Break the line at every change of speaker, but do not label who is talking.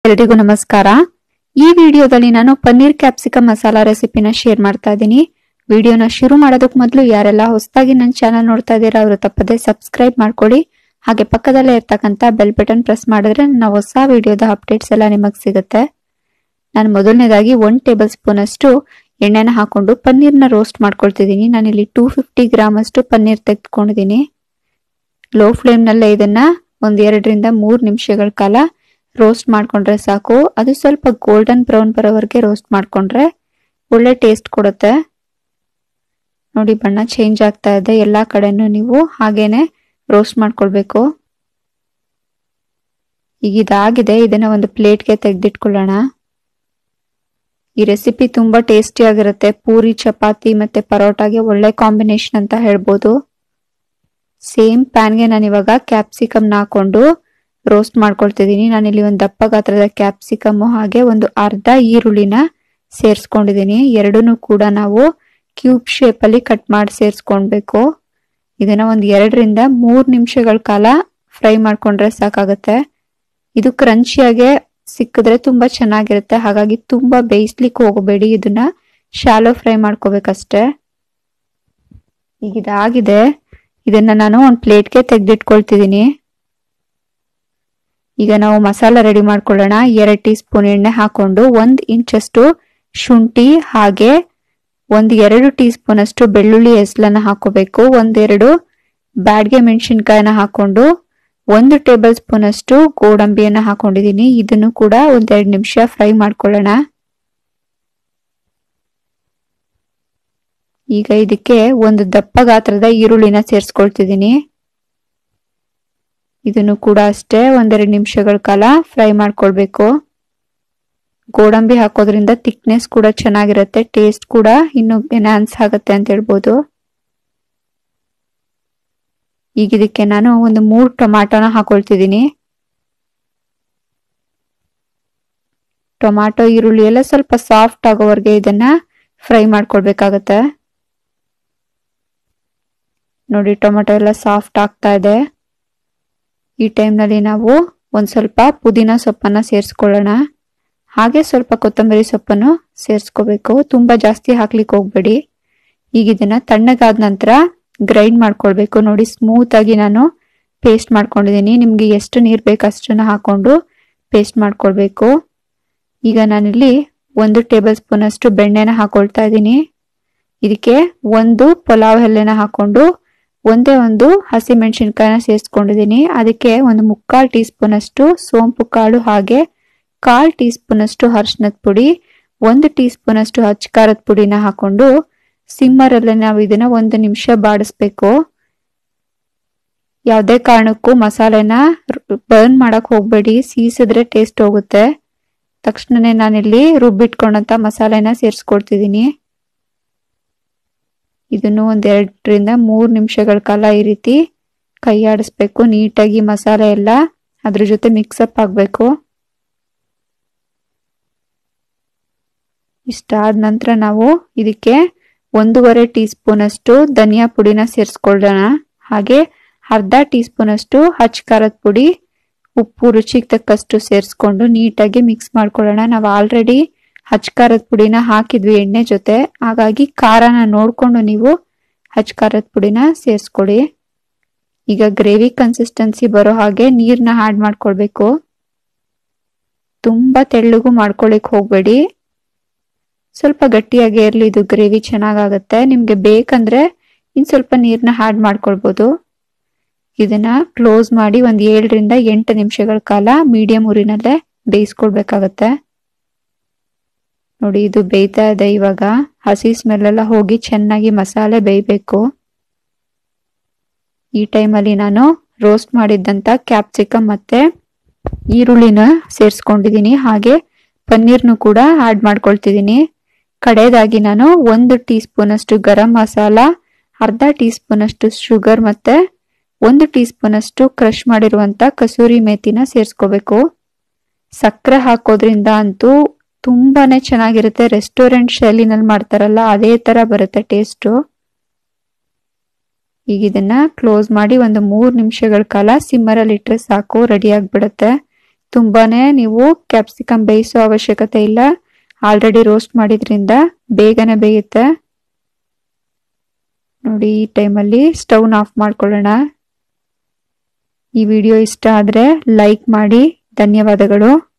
ಎಲ್ರಿಗೂ ನಮಸ್ಕಾರ ಈ ವಿಡಿಯೋದಲ್ಲಿ ನಾನು ಪನ್ನೀರ್ ಕ್ಯಾಪ್ಸಿಕಮ್ ಮಸಾಲಾ ರೆಸಿಪಿನ ಶೇರ್ ಮಾಡ್ತಾ ಇದ್ದೀನಿ ವಿಡಿಯೋನ ಶುರು ಮಾಡೋದಕ್ಕೆ ಮೊದಲು ಯಾರೆಲ್ಲ ಹೊಸದಾಗಿ ನನ್ನ ಚಾನಲ್ ನೋಡ್ತಾ ಇದ್ದೀರಾ ಅವರು ತಪ್ಪದೆ ಸಬ್ಸ್ಕ್ರೈಬ್ ಮಾಡ್ಕೊಳ್ಳಿ ಹಾಗೆ ಪಕ್ಕದಲ್ಲೇ ಇರ್ತಕ್ಕಂಥ ಬೆಲ್ ಬಟನ್ ಪ್ರೆಸ್ ಮಾಡಿದ್ರೆ ನನ್ನ ಹೊಸ ವಿಡಿಯೋದ ಅಪ್ಡೇಟ್ಸ್ ಎಲ್ಲ ನಿಮಗೆ ಸಿಗುತ್ತೆ ನಾನು ಮೊದಲನೇದಾಗಿ ಒನ್ ಟೇಬಲ್ ಸ್ಪೂನ್ ಅಷ್ಟು ಎಣ್ಣೆನ ಹಾಕೊಂಡು ಪನ್ನೀರ್ನ ರೋಸ್ಟ್ ಮಾಡ್ಕೊಳ್ತಿದ್ದೀನಿ ನಾನಿಲ್ಲಿ ಟೂ ಫಿಫ್ಟಿ ಗ್ರಾಮ್ ಅಷ್ಟು ಪನ್ನೀರ್ ತೆಗೆದುಕೊಂಡಿದ್ದೀನಿ ಲೋ ಫ್ಲೇಮ್ನಲ್ಲೇ ಇದನ್ನ ಒಂದ್ ಎರಡರಿಂದ ಮೂರು ನಿಮಿಷಗಳ ಕಾಲ ರೋಸ್ಟ್ ಮಾಡ್ಕೊಂಡ್ರೆ ಸಾಕು ಅದು ಸ್ವಲ್ಪ ಗೋಲ್ಡನ್ ಬ್ರೌನ್ ಬರೋವರೆಗೆ ರೋಸ್ಟ್ ಮಾಡ್ಕೊಂಡ್ರೆ ಒಳ್ಳೆ ಟೇಸ್ಟ್ ಕೊಡುತ್ತೆ ನೋಡಿ ಬಣ್ಣ ಚೇಂಜ್ ಆಗ್ತಾ ಇದೆ ಎಲ್ಲಾ ಕಡೆನೂ ನೀವು ಹಾಗೇನೆ ರೋಸ್ಟ್ ಮಾಡ್ಕೊಳ್ಬೇಕು ಈಗ ಇದಾಗಿದೆ ಇದನ್ನ ಒಂದು ಪ್ಲೇಟ್ಗೆ ತೆಗೆದಿಟ್ಕೊಳ್ಳೋಣ ಈ ರೆಸಿಪಿ ತುಂಬಾ ಟೇಸ್ಟಿ ಆಗಿರುತ್ತೆ ಪೂರಿ ಚಪಾತಿ ಮತ್ತೆ ಪರೋಟಾಗೆ ಒಳ್ಳೆ ಕಾಂಬಿನೇಷನ್ ಅಂತ ಹೇಳ್ಬೋದು ಸೇಮ್ ಪ್ಯಾನ್ಗೆ ನಾನು ಇವಾಗ ಕ್ಯಾಪ್ಸಿಕಮ್ನ ಹಾಕೊಂಡು ರೋಸ್ಟ್ ಮಾಡ್ಕೊಳ್ತಿದ್ದೀನಿ ನಾನಿಲ್ಲಿ ಒಂದು ದಪ್ಪ ಗಾತ್ರದ ಕ್ಯಾಪ್ಸಿಕಮ್ ಹಾಗೆ ಒಂದು ಅರ್ಧ ಈರುಳ್ಳಿನ ಸೇರಿಸ್ಕೊಂಡಿದ್ದೀನಿ ಎರಡನ್ನೂ ಕೂಡ ನಾವು ಕ್ಯೂಬ್ ಶೇಪ್ ಅಲ್ಲಿ ಕಟ್ ಮಾಡಿ ಸೇರಿಸ್ಕೊಳ್ಬೇಕು ಇದನ್ನ ಒಂದು ಎರಡರಿಂದ ಮೂರು ನಿಮಿಷಗಳ ಕಾಲ ಫ್ರೈ ಮಾಡ್ಕೊಂಡ್ರೆ ಸಾಕಾಗತ್ತೆ ಇದು ಕ್ರಂಚಿಯಾಗೆ ಸಿಕ್ಕಿದ್ರೆ ತುಂಬಾ ಚೆನ್ನಾಗಿರುತ್ತೆ ಹಾಗಾಗಿ ತುಂಬಾ ಬೇಯಿಸ್ಲಿಕ್ಕೆ ಹೋಗಬೇಡಿ ಇದನ್ನ ಶಾಲೋ ಫ್ರೈ ಮಾಡ್ಕೋಬೇಕಷ್ಟೇ ಈಗ ಇದಾಗಿದೆ ಇದನ್ನ ನಾನು ಒಂದು ಪ್ಲೇಟ್ಗೆ ತೆಗೆದಿಟ್ಕೊಳ್ತಿದ್ದೀನಿ ಈಗ ನಾವು ಮಸಾಲ ರೆಡಿ ಮಾಡ್ಕೊಳ್ಳೋಣ ಎರಡು ಟೀ ಸ್ಪೂನ್ ಎಣ್ಣೆ ಹಾಕೊಂಡು ಒಂದ್ ಇಂಚಷ್ಟು ಶುಂಠಿ ಹಾಗೆ ಒಂದ್ ಎರಡು ಟೀ ಸ್ಪೂನ್ ಅಷ್ಟು ಬೆಳ್ಳುಳ್ಳಿ ಹೆಸಲನ್ನ ಹಾಕೋಬೇಕು ಒಂದೆರಡು ಬ್ಯಾಡ್ಗೆ ಮೆಣಸಿನ್ಕಾಯಿನ ಹಾಕೊಂಡು ಒಂದು ಟೇಬಲ್ ಸ್ಪೂನ್ ಅಷ್ಟು ಗೋಡಂಬಿಯನ್ನ ಹಾಕೊಂಡಿದೀನಿ ಇದನ್ನು ಕೂಡ ಒಂದೆರಡು ನಿಮಿಷ ಫ್ರೈ ಮಾಡ್ಕೊಳ್ಳೋಣ ಈಗ ಇದಕ್ಕೆ ಒಂದು ದಪ್ಪ ಗಾತ್ರದ ಈರುಳ್ಳಿನ ಸೇರಿಸ್ಕೊಳ್ತಿದ್ದೀನಿ ಇದನ್ನು ಕೂಡ ಅಷ್ಟೇ ಒಂದೆರಡು ನಿಮಿಷಗಳ ಕಾಲ ಫ್ರೈ ಮಾಡ್ಕೊಳ್ಬೇಕು ಗೋಡಂಬಿ ಹಾಕೋದ್ರಿಂದ ಥಿಕ್ನೆಸ್ ಕೂಡ ಚೆನ್ನಾಗಿರುತ್ತೆ ಟೇಸ್ಟ್ ಕೂಡ ಇನ್ನು ಎನ್ಹಾನ್ಸ್ ಆಗುತ್ತೆ ಅಂತ ಹೇಳ್ಬೋದು ಈಗ ಇದಕ್ಕೆ ನಾನು ಒಂದು ಮೂರು ಟೊಮಾಟೋನ ಹಾಕೊಳ್ತಿದ್ದೀನಿ ಟೊಮಾಟೊ ಈರುಳ್ಳಿ ಎಲ್ಲ ಸ್ವಲ್ಪ ಸಾಫ್ಟ್ ಆಗೋವರೆಗೆ ಇದನ್ನ ಫ್ರೈ ಮಾಡ್ಕೊಳ್ಬೇಕಾಗತ್ತೆ ನೋಡಿ ಟೊಮೆಟೊ ಎಲ್ಲ ಸಾಫ್ಟ್ ಆಗ್ತಾ ಇದೆ ಈ ಟೈಮ್ನಲ್ಲಿ ನಾವು ಒಂದು ಸ್ವಲ್ಪ ಪುದೀನ ಸೊಪ್ಪನ್ನ ಸೇರಿಸ್ಕೊಳ್ಳೋಣ ಹಾಗೆ ಸ್ವಲ್ಪ ಕೊತ್ತಂಬರಿ ಸೊಪ್ಪನ್ನು ಸೇರಿಸ್ಕೋಬೇಕು ತುಂಬಾ ಜಾಸ್ತಿ ಹಾಕ್ಲಿಕ್ಕೆ ಹೋಗ್ಬೇಡಿ ಈಗ ಇದನ್ನ ತಣ್ಣಗಾದ ನಂತರ ಗ್ರೈಂಡ್ ಮಾಡ್ಕೊಳ್ಬೇಕು ನೋಡಿ ಸ್ಮೂತ್ ಆಗಿ ನಾನು ಪೇಸ್ಟ್ ಮಾಡ್ಕೊಂಡಿದ್ದೀನಿ ನಿಮ್ಗೆ ಎಷ್ಟು ನೀರು ಬೇಕು ಅಷ್ಟನ್ನ ಹಾಕೊಂಡು ಪೇಸ್ಟ್ ಮಾಡ್ಕೊಳ್ಬೇಕು ಈಗ ನಾನಿಲ್ಲಿ ಒಂದು ಟೇಬಲ್ ಸ್ಪೂನ್ ಅಷ್ಟು ಬೆಣ್ಣೆನ ಹಾಕೊಳ್ತಾ ಇದ್ದೀನಿ ಇದಕ್ಕೆ ಒಂದು ಪಲಾವ್ ಎಲೆನ ಹಾಕೊಂಡು ಒಂದೇ ಒಂದು ಹಸಿ ಮೆಣಸಿನ್ಕಾಯಿನ ಸೇರಿಸ್ಕೊಂಡಿದ್ದೀನಿ ಅದಕ್ಕೆ ಒಂದು ಮುಕ್ಕಾಲು ಟೀ ಸ್ಪೂನ್ ಅಷ್ಟು ಸೋಂಪು ಕಾಳು ಹಾಗೆ ಕಾಲ್ ಟೀ ಸ್ಪೂನ್ ಅಷ್ಟು ಅರಿಶಿನದ ಪುಡಿ ಒಂದು ಟೀ ಸ್ಪೂನ್ ಅಷ್ಟು ಹಚ್ಚ ಖಾರದ ಪುಡಿನ ಹಾಕೊಂಡು ಸಿಮ್ಮರ್ ಅಲ್ಲೇ ನಾವು ಇದನ್ನ ಒಂದು ನಿಮಿಷ ಬಾಡಿಸ್ಬೇಕು ಯಾವುದೇ ಕಾರಣಕ್ಕೂ ಮಸಾಲೆನ ಬರ್ನ್ ಮಾಡಕ್ ಹೋಗ್ಬೇಡಿ ಸೀಸಿದ್ರೆ ಟೇಸ್ಟ್ ಹೋಗುತ್ತೆ ತಕ್ಷಣನೇ ನಾನಿಲ್ಲಿ ರುಬ್ಬಿಟ್ಕೊಂಡಂತ ಮಸಾಲೆನ ಸೇರಿಸ್ಕೊಳ್ತಿದ್ದೀನಿ ಇದನ್ನು ಒಂದ್ ಎರಡರಿಂದ ಮೂರು ನಿಮಿಷಗಳ ಕಾಲ ಈ ರೀತಿ ಕೈ ಆಡಿಸ್ಬೇಕು ನೀಟಾಗಿ ಮಸಾಲೆ ಎಲ್ಲ ಅದ್ರ ಜೊತೆ ಮಿಕ್ಸಪ್ ಆಗಬೇಕು ಇಷ್ಟಾದ ನಂತರ ನಾವು ಇದಕ್ಕೆ ಒಂದೂವರೆ ಟೀ ಸ್ಪೂನ್ ಅಷ್ಟು ಧನಿಯಾ ಪುಡಿನ ಸೇರಿಸ್ಕೊಳ್ಳೋಣ ಹಾಗೆ ಅರ್ಧ ಟೀ ಸ್ಪೂನ್ ಅಷ್ಟು ಹಚ್ ಖಾರದ ಪುಡಿ ಉಪ್ಪು ರುಚಿಗೆ ತಕ್ಕಷ್ಟು ಸೇರಿಸ್ಕೊಂಡು ನೀಟಾಗಿ ಮಿಕ್ಸ್ ಮಾಡ್ಕೊಳ್ಳೋಣ ನಾವು ಆಲ್ರೆಡಿ ಹಚ್ ಖಾರದ ಪುಡಿನ ಹಾಕಿದ್ವಿ ಎಣ್ಣೆ ಜೊತೆ ಹಾಗಾಗಿ ಖಾರನ ನೋಡ್ಕೊಂಡು ನೀವು ಹಚ್ ಖಾರದ ಪುಡಿನ ಸೇರಿಸ್ಕೊಡಿ ಈಗ ಗ್ರೇವಿ ಕನ್ಸಿಸ್ಟೆನ್ಸಿ ಬರೋ ಹಾಗೆ ನೀರ್ನ ಆಡ್ ಮಾಡ್ಕೊಳ್ಬೇಕು ತುಂಬಾ ತೆಳ್ಳಗೂ ಮಾಡ್ಕೊಳಿಕ್ ಹೋಗ್ಬೇಡಿ ಸ್ವಲ್ಪ ಗಟ್ಟಿಯಾಗಿ ಇರಲಿ ಇದು ಗ್ರೇವಿ ಚೆನ್ನಾಗಾಗತ್ತೆ ನಿಮ್ಗೆ ಬೇಕಂದ್ರೆ ಇನ್ ಸ್ವಲ್ಪ ನೀರ್ನ ಆಡ್ ಮಾಡ್ಕೊಳ್ಬೋದು ಇದನ್ನ ಕ್ಲೋಸ್ ಮಾಡಿ ಒಂದ್ ಏಳರಿಂದ ಎಂಟು ನಿಮಿಷಗಳ ಕಾಲ ಮೀಡಿಯಂ ಉರಿನಲ್ಲೇ ಬೇಯಿಸ್ಕೊಳ್ಬೇಕಾಗತ್ತೆ ನೋಡಿ ಇದು ಬೇಯ್ತಾ ಇದೆ ಇವಾಗ ಹಸಿ ಸ್ಮೆಲ್ ಎಲ್ಲ ಹೋಗಿ ಚೆನ್ನಾಗಿ ಮಸಾಲೆ ಬೇಯಬೇಕು ಈ ಟೈಮಲ್ಲಿ ನಾನು ರೋಸ್ಟ್ ಮಾಡಿದ್ದಂತ ಕ್ಯಾಪ್ಸಿಕಮ್ ಮತ್ತೆ ಈರುಳ್ಳಿನ ಸೇರಿಸ್ಕೊಂಡಿದ್ದೀನಿ ಹಾಗೆ ಪನ್ನೀರ್ನು ಕೂಡ ಆಡ್ ಮಾಡ್ಕೊಳ್ತಿದ್ದೀನಿ ಕಡೆಯದಾಗಿ ನಾನು ಒಂದು ಟೀ ಸ್ಪೂನ್ ಅಷ್ಟು ಗರಂ ಮಸಾಲ ಅರ್ಧ ಟೀ ಸ್ಪೂನ್ ಅಷ್ಟು ಶುಗರ್ ಮತ್ತೆ ಒಂದು ಟೀ ಸ್ಪೂನ್ ಅಷ್ಟು ಕ್ರಶ್ ಮಾಡಿರುವಂತ ಕಸೂರಿ ಮೇಥಿನ ಸೇರಿಸ್ಕೋಬೇಕು ಸಕ್ಕರೆ ಹಾಕೋದ್ರಿಂದ ಅಂತೂ ತುಂಬಾನೇ ಚೆನ್ನಾಗಿರುತ್ತೆ ರೆಸ್ಟೋರೆಂಟ್ ಶೈಲಿನಲ್ಲಿ ಮಾಡ್ತಾರಲ್ಲ ಅದೇ ತರ ಬರುತ್ತೆ ಟೇಸ್ಟು ಈಗ ಇದನ್ನ ಕ್ಲೋಸ್ ಮಾಡಿ ಒಂದು ಮೂರು ನಿಮಿಷಗಳ ಕಾಲ ಸಿಮ್ಮರಲ್ಲಿ ಇಟ್ರೆ ಸಾಕು ರೆಡಿ ಆಗ್ಬಿಡುತ್ತೆ ತುಂಬಾನೇ ನೀವು ಕ್ಯಾಪ್ಸಿಕಮ್ ಬೇಯಿಸೋ ಅವಶ್ಯಕತೆ ಇಲ್ಲ ಆಲ್ರೆಡಿ ರೋಸ್ಟ್ ಮಾಡಿದ್ರಿಂದ ಬೇಗನೆ ಬೇಯುತ್ತೆ ನೋಡಿ ಈ ಟೈಮಲ್ಲಿ ಸ್ಟವ್ನ ಆಫ್ ಮಾಡ್ಕೊಳ್ಳೋಣ ಈ ವಿಡಿಯೋ ಇಷ್ಟ ಆದರೆ ಲೈಕ್ ಮಾಡಿ ಧನ್ಯವಾದಗಳು